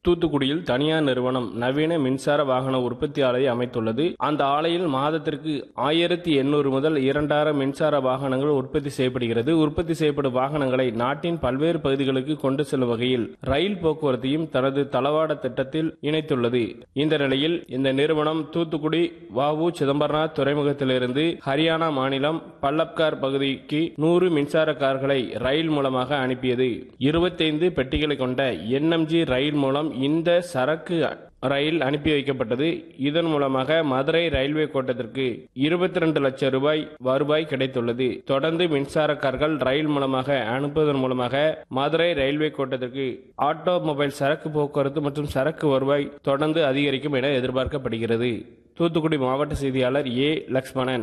தூத்துக்குடியில் தனியார் நிறுவனம் நவீன மின்சார வாகன உற்பத்தி ஆலையை அமைத்துள்ளது அந்த ஆலையில் மாதத்திற்கு ஆயிரத்தி எண்ணூறு முதல் இரண்டாயிரம் மின்சார வாகனங்கள் உற்பத்தி செய்யப்படுகிறது உற்பத்தி செய்யப்படும் வாகனங்களை நாட்டின் பல்வேறு பகுதிகளுக்கு கொண்டு செல்லும் வகையில் ரயில் போக்குவரத்தையும் தனது தளவாட திட்டத்தில் இணைத்துள்ளது இந்த நிலையில் இந்த நிறுவனம் தூத்துக்குடி வாவு சிதம்பரநாத் துறைமுகத்திலிருந்து ஹரியானா மாநிலம் பல்லப்கார் பகுதிக்கு நூறு மின்சார கார்களை ரயில் மூலமாக அனுப்பியது இருபத்தைந்து பெட்டிகளை கொண்ட என்எம்ஜி ரயில் மூலம் இந்த சரக்கு ரயில் அனுப்பி வைக்கப்பட்டது இதன் மூலமாக மதுரை ரயில்வே கோட்டத்திற்கு இருபத்தி ரெண்டு லட்சம் ரூபாய் வருவாய் கிடைத்துள்ளது தொடர்ந்து மின்சார கார்கள் ரயில் மூலமாக அனுப்புவதன் மூலமாக மதுரை ரயில்வே கோட்டத்திற்கு ஆட்டோமொபைல் சரக்கு போக்குவரத்து மற்றும் சரக்கு வருவாய் தொடர்ந்து அதிகரிக்கும் என எதிர்பார்க்கப்படுகிறது தூத்துக்குடி மாவட்ட செய்தியாளர் ஏ லக்ஷ்மணன்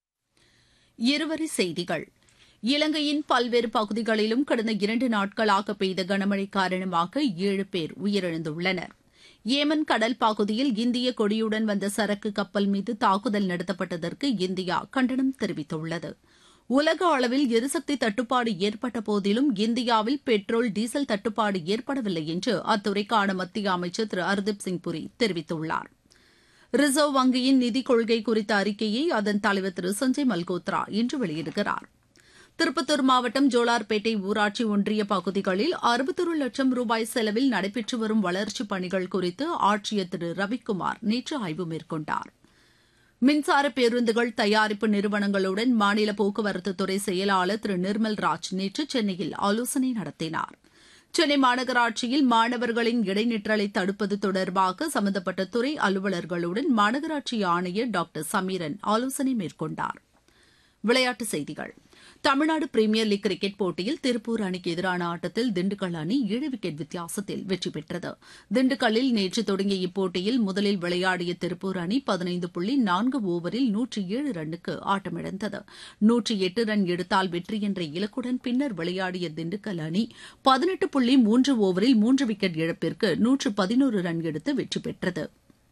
இருவரி செய்திகள் இலங்கையின் பல்வேறு பகுதிகளிலும் கடந்த இரண்டு நாட்களாக பெய்த கனமழை காரணமாக ஏழு பேர் உயிரிழந்துள்ளனர் ஏமன் கடல் பகுதியில் இந்திய கொடியுடன் வந்த சரக்கு கப்பல் மீது தாக்குதல் நடத்தப்பட்டதற்கு இந்தியா கண்டனம் தெரிவித்துள்ளது உலக அளவில் எரிசக்தி தட்டுப்பாடு ஏற்பட்ட போதிலும் இந்தியாவில் பெட்ரோல் டீசல் தட்டுப்பாடு ஏற்படவில்லை என்று அத்துறைக்கான மத்திய அமைச்சர் திரு ஹர்தீப் சிங் புரி தெரிவித்துள்ளார் ரிசர்வ் வங்கியின் நிதிக் கொள்கை குறித்த அறிக்கையை அதன் தலைவர் திரு சஞ்சய் மல்கோத்ரா இன்று வெளியிடுகிறார் திருப்பத்தூர் மாவட்டம் ஜோலார்பேட்டை ஊராட்சி ஒன்றிய பகுதிகளில் அறுபத்தொரு லட்சம் ரூபாய் செலவில் நடைபெற்று வரும் வளர்ச்சிப் பணிகள் குறித்து ஆட்சியர் திரு ரவிக்குமார் நேற்று ஆய்வு மேற்கொண்டார் மின்சார பேருந்துகள் தயாரிப்பு நிறுவனங்களுடன் மாநில போக்குவரத்துத்துறை செயலாளர் திரு நிர்மல் ராஜ் நேற்று சென்னையில் ஆலோசனை நடத்தினார் சென்னை மாநகராட்சியில் மாணவர்களின் இடைநிற்றலை தடுப்பது தொடர்பாக சம்பந்தப்பட்ட துறை அலுவலர்களுடன் மாநகராட்சி ஆணையர் டாக்டர் சமீரன் ஆலோசனை மேற்கொண்டார் விளையாட்டுச் செய்திகள் தமிழ்நாடு பிரீமியர் லீக் கிரிக்கெட் போட்டியில் திருப்பூர் அணிக்கு எதிரான ஆட்டத்தில் திண்டுக்கல் அணி ஏழு விக்கெட் வித்தியாசத்தில் வெற்றி பெற்றது திண்டுக்கல்லில் நேற்று தொடங்கிய இப்போட்டியில் முதலில் விளையாடிய திருப்பூர் அணி பதினைந்து புள்ளி நான்கு ஓவரில் நூற்றி ஏழு ரன்னுக்கு ஆட்டமிழந்தது நூற்றி எட்டு ரன் எடுத்தால் வெற்றி என்ற இலக்குடன் பின்னர் விளையாடிய திண்டுக்கல் அணி பதினெட்டு புள்ளி மூன்று ஓவரில் மூன்று விக்கெட் இழப்பிற்கு நூற்று பதினோரு ரன் எடுத்து வெற்றி பெற்றது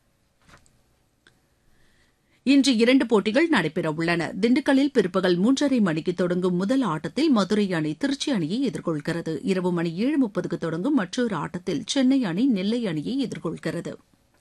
இன்று இரண்டு போட்டிகள் நடைபெறவுள்ளன திண்டுக்கல்லில் பிற்பகல் மூன்றரை மணிக்கு தொடங்கும் முதல் ஆட்டத்தில் மதுரை அணி திருச்சி அணியை எதிர்கொள்கிறது இரவு மணி ஏழு முப்பதுக்கு தொடங்கும் மற்றொரு ஆட்டத்தில் சென்னை அணி நெல்லை அணியை எதிர்கொள்கிறது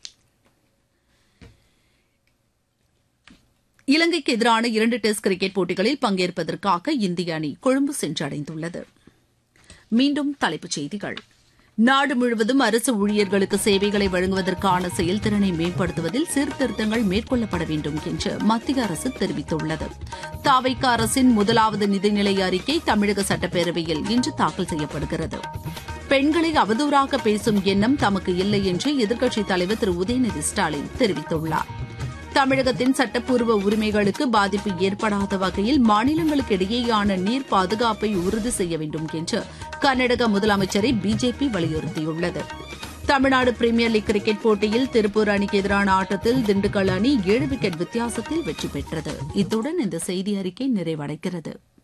இலங்கைக்கு எதிரான இரண்டு டெஸ்ட் கிரிக்கெட் போட்டிகளில் பங்கேற்பதற்காக இந்திய அணி கொழும்பு சென்றடைந்துள்ளது மீண்டும் தலைப்புச் செய்திகள் நாடு முழுவதும் அரசு ஊழியர்களுக்கு சேவைகளை வழங்குவதற்கான செயல்திறனை மேம்படுத்துவதில் சீர்திருத்தங்கள் மேற்கொள்ளப்பட வேண்டும் என்று மத்திய அரசு தெரிவித்துள்ளது தாவைக்க அரசின் முதலாவது நிதிநிலை அறிக்கை தமிழக சட்டப்பேரவையில் இன்று தாக்கல் செய்யப்படுகிறது பெண்களை அவதூறாக பேசும் எண்ணம் தமக்கு இல்லை என்று எதிர்க்கட்சித் தலைவர் திரு உதயநிதி ஸ்டாலின் தெரிவித்துள்ளார் தமிழகத்தின் சட்டப்பூர்வ உரிமைகளுக்கு பாதிப்பு ஏற்படாத வகையில் மாநிலங்களுக்கு இடையேயான நீர் பாதுகாப்பை உறுதி செய்ய வேண்டும் என்று கர்நாடக முதலமைச்சரை பிஜேபி வலியுறுத்தியுள்ளது தமிழ்நாடு பிரீமியர் லீக் கிரிக்கெட் போட்டியில் திருப்பூர் அணிக்கு எதிரான ஆட்டத்தில் திண்டுக்கல் அணி ஏழு விக்கெட் வித்தியாசத்தில் வெற்றி பெற்றது இத்துடன் இந்த செய்தி அறிக்கை நிறைவடைகிறது